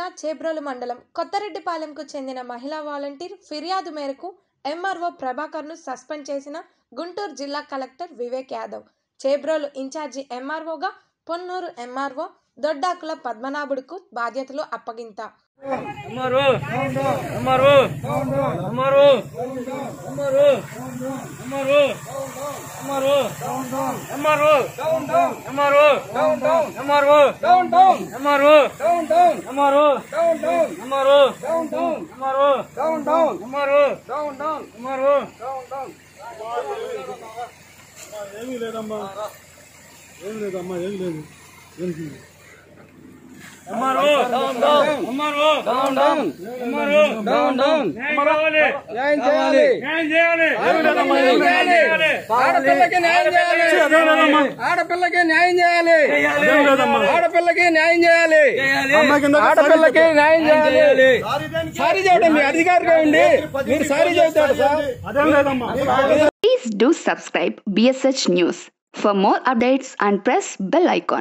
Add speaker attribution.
Speaker 1: జిల్లా చేబ్రోలు మండలం కొత్తరెడ్డిపాలెంకు చెందిన మహిళా వాలంటీర్ ఫిర్యాదు మేరకు ఎంఆర్ఓ ప్రభాకర్ను సస్పెండ్ చేసిన గుంటూరు జిల్లా కలెక్టర్ వివేక్ యాదవ్ చేబ్రోలు ఇన్ఛార్జి ఎంఆర్ఓగా పొన్నూరు ఎంఆర్ఓ దొడ్డాకుల పద్మనాభుడుకు బాధ్యతలు అప్పగింత
Speaker 2: అమ్మారు అమ్మారు అమ్మారు అమ్మారు అమ్మారు అమ్మారు అమ్మారు అమ్మారు అమ్మారు అమ్మారు అమ్మారు అమ్మారు అమ్మారు అమ్మారు అమ్మారు
Speaker 3: ఏమీ లేదమ్మా ఏం లేదమ్మా ఏం లేదు ఏం లేదు.
Speaker 2: అమ్మారు అమ్మారు అమ్మారు న్యాయం కావాలి
Speaker 4: న్యాయం చేయాలి
Speaker 2: న్యాయం చేయాలి
Speaker 4: న్యాయం చేయాలి ఆడపిల్లకి న్యాయం చేయాలి ఆడపిల్లకి న్యాయం చేయాలి
Speaker 3: అదేం లేదమ్మా
Speaker 4: ఆడపిల్లకి న్యాయం చేయాలి
Speaker 3: అమ్మ కింద
Speaker 4: ఆడపిల్లకి న్యాయం చేయాలి సారీ చేయడం మీ అధికారిగా ఉండి మీరు సారీ చెబుతాడు సార్
Speaker 3: అదేం లేదమ్మా
Speaker 5: Please do subscribe BSH News for more updates and press bell icon.